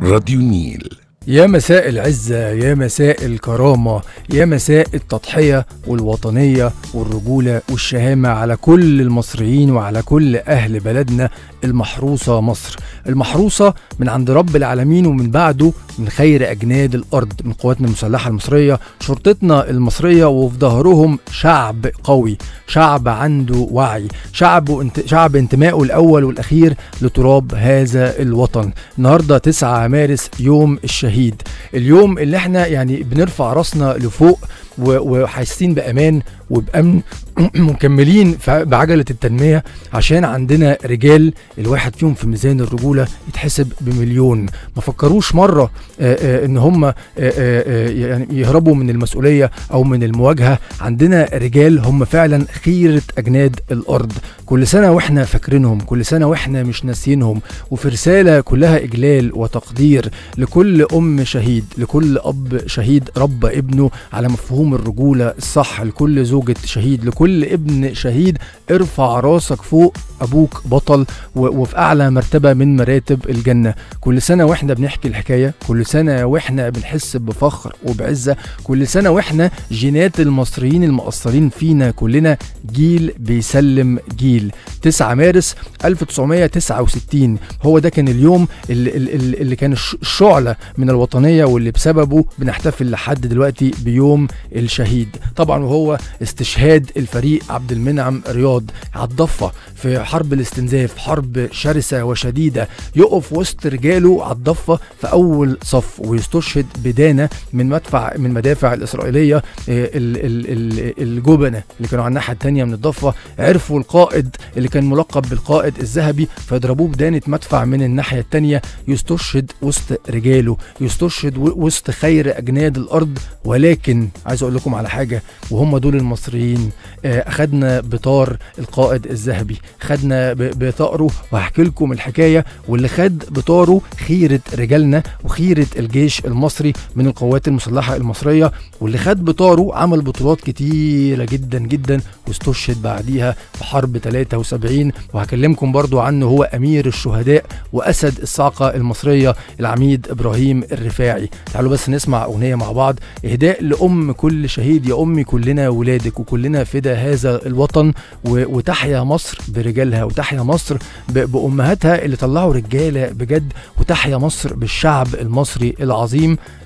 راديو نيل يا مساء العزة يا مساء الكرامة يا مساء التضحية والوطنية والرجولة والشهامة على كل المصريين وعلى كل أهل بلدنا المحروسة مصر المحروسة من عند رب العالمين ومن بعده من خير أجناد الأرض من قواتنا المسلحة المصرية شرطتنا المصرية وفي ظهرهم شعب قوي شعب عنده وعي شعب انت شعب انتمائه الأول والأخير لتراب هذا الوطن النهاردة 9 مارس يوم الشهيد اليوم اللي احنا يعني بنرفع راسنا لفوق و- وحاسين بامان وبامن مكملين ف- بعجله التنميه عشان عندنا رجال الواحد فيهم في ميزان الرجوله يتحسب بمليون ما فكروش مره آه، آه، ان هم آه، آه، آه، يعني يهربوا من المسؤوليه او من المواجهه عندنا رجال هم فعلا خيره اجناد الارض كل سنه واحنا فاكرينهم كل سنه واحنا مش ناسيينهم وفي رساله كلها اجلال وتقدير لكل ام شهيد لكل اب شهيد ربى ابنه على مفهوم الرجوله الصح لكل زوجة شهيد لكل ابن شهيد ارفع راسك فوق ابوك بطل و- وفي اعلى مرتبه من مراتب الجنه كل سنه واحنا بنحكي الحكايه كل سنه واحنا بنحس بفخر وبعزه كل سنه واحنا جينات المصريين المقصرين فينا كلنا جيل بيسلم جيل 9 مارس 1969 هو ده كان اليوم اللي, اللي, اللي كان الش- الشعله من الوطنيه واللي بسببه بنحتفل لحد دلوقتي بيوم الشهيد طبعا وهو استشهاد الفريق عبد المنعم رياض على الضفه في حرب الاستنزاف حرب شرسه وشديده يقف وسط رجاله على الضفه في اول صف ويستشهد بدانه من مدفع من مدافع الاسرائيليه آه، ال- ال- ال- الجبنه اللي كانوا على الناحيه الثانيه من الضفه عرفوا القائد اللي كان ملقب بالقائد الذهبي فيضربوه بدانه مدفع من الناحيه الثانيه يستشهد وسط رجاله يستشهد و- وسط خير اجناد الارض ولكن عايز اقول لكم على حاجه وهم دول المصريين آه، اخدنا بطار القائد الذهبي خدنا ب- بثأره وهحكي لكم الحكايه واللي خد بطاره خيره رجالنا وخيره الجيش المصري من القوات المسلحه المصريه واللي خد بطاره عمل بطولات كتيره جدا جدا واستشهد بعديها في حرب 73 وهكلمكم برضو عنه هو امير الشهداء واسد الصاعقه المصريه العميد ابراهيم الرفاعي تعالوا بس نسمع اغنيه مع بعض اهداء لام كل شهيد يا امي كلنا ولادك وكلنا فدا هذا الوطن و- وتحيا مصر برجالها وتحيا مصر ب- بامهاتها اللي طلعوا رجاله بجد وتحيا مصر بالشعب المصري العظيم